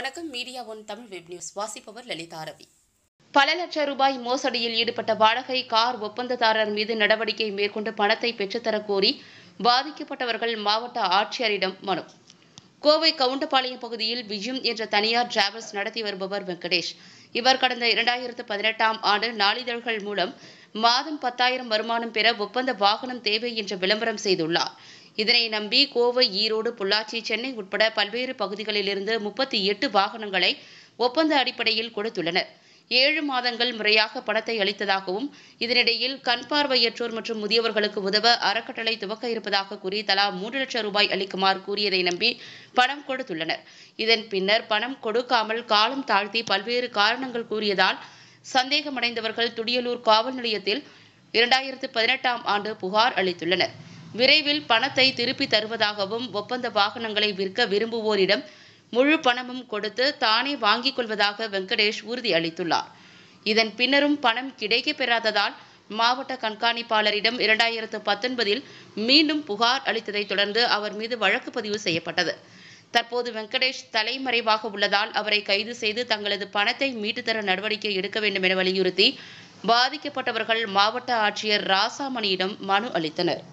வணக்கம் media one Tamil web news வாசிப்பவர் லலிதா ரவி பல லட்சம் ரூபாய் மோசடியில் ஈடுபட்ட வாடகை கார் ஒப்பந்ததாரர் மீது நடவடிக்கை மேற்கொண்டு பணத்தை பெற்றுத்தரக் கோரி பாதிக்கப்பட்டவர்கள் மாவட்ட ஆட்சியரிடம் மனு கோவை கவுண்டபாளையம் பகுதியில் விஜயம் என்ற தனியார் டிராவல்ஸ் நடத்தி வருபவர் வெங்கடேஷ் இவர் கடந்த இரண்டாயிரத்து பதினெட்டாம் ஆண்டு நாளிதழ்கள் மூலம் மாதம் பத்தாயிரம் வருமானம் பெற ஒப்பந்த வாகனம் தேவை என்ற விளம்பரம் செய்துள்ளார் இதனை நம்பி கோவை ஈரோடு பொள்ளாச்சி சென்னை உட்பட பல்வேறு பகுதிகளிலிருந்து முப்பத்தி எட்டு வாகனங்களை ஒப்பந்த அடிப்படையில் கொடுத்துள்ளனர் ஏழு மாதங்கள் முறையாக பணத்தை அளித்ததாகவும் இதனிடையில் கண் பார்வையற்றோர் மற்றும் முதியவர்களுக்கு உதவ அறக்கட்டளை துவக்க இருப்பதாக கூறி தலா மூன்று லட்சம் ரூபாய் அளிக்குமாறு கூறியதை நம்பி பணம் கொடுத்துள்ளனர் இதன் பின்னர் பணம் கொடுக்காமல் காலம் தாழ்த்தி பல்வேறு காரணங்கள் கூறியதால் சந்தேகமடைந்தவர்கள் துடியலூர் காவல் நிலையத்தில் இரண்டாயிரத்து பதினெட்டாம் ஆண்டு புகார் அளித்துள்ளனர் விரைவில் பணத்தை திருப்பி தருவதாகவும் ஒப்பந்த வாகனங்களை விற்க விரும்புவோரிடம் முழு பணமும் கொடுத்து தானே வாங்கிக் கொள்வதாக வெங்கடேஷ் உறுதி அளித்துள்ளார் இதன் பின்னரும் பணம் கிடைக்கப் பெறாததால் மாவட்ட கண்காணிப்பாளரிடம் இரண்டாயிரத்து பத்தொன்பதில் மீண்டும் புகார் அளித்ததைத் தொடர்ந்து அவர் மீது வழக்கு பதிவு செய்யப்பட்டது தற்போது வெங்கடேஷ் தலைமறைவாக உள்ளதால் அவரை கைது செய்து தங்களது பணத்தை மீட்டுத் தர நடவடிக்கை எடுக்க வேண்டும் என வலியுறுத்தி பாதிக்கப்பட்டவர்கள் மாவட்ட ஆட்சியர் ராசாமணியிடம் மனு அளித்தனர்